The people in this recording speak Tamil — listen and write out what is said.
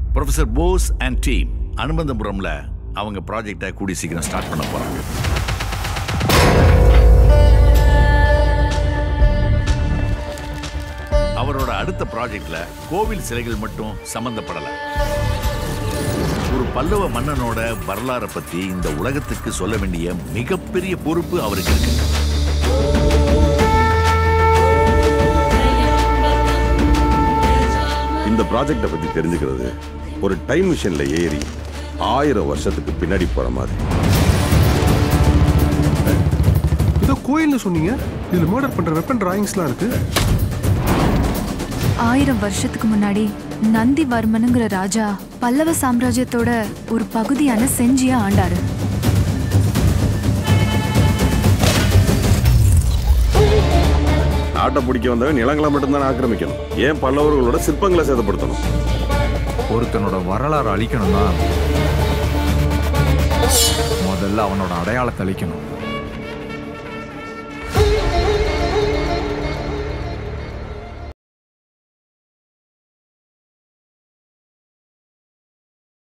ப்ரொஃபசர் போஸ் அண்ட் டீம் அனுமந்தபுரம்ல அவங்க ப்ராஜெக்டை கூடி சீக்கிரம் ஸ்டார்ட் பண்ண போறாங்க அவரோட அடுத்த ப்ராஜெக்ட்ல கோவில் சிலைகள் மட்டும் சம்பந்தப்படல ஒரு பல்லவ மன்னனோட வரலாறை பத்தி இந்த உலகத்துக்கு சொல்ல வேண்டிய மிகப்பெரிய பொறுப்பு அவருக்கு இருக்கு இந்த ப்ராஜெக்டை பத்தி தெரிஞ்சுக்கிறது ஒரு டைம் மிஷின்ல ஏறி ஆயிரம் வருஷத்துக்கு பின்னாடி போற மாதிரி ஏதோ கோயில்னு சொன்னீங்க இதுல மர்டர் பண்ற வெப்பன் டிராயிங்ஸ்லாம் இருக்கு ஆயிரம் வருஷத்துக்கு முன்னாடி நந்திவர்மனுங்கிற ராஜா பல்லவ சாம்ராஜ்யத்தோட ஒரு பகுதியான செஞ்சிய ஆண்டாரு நாட்டை பிடிக்க வந்தவன் நிலங்களை மட்டும்தான் ஆக்கிரமிக்கணும் ஏன் பல்லவர்களோட சிற்பங்களை சேதப்படுத்தணும் ஒருத்தனோட வரலாறு அழிக்கணும்னா முதல்ல அவனோட அடையாளத்தை அழிக்கணும்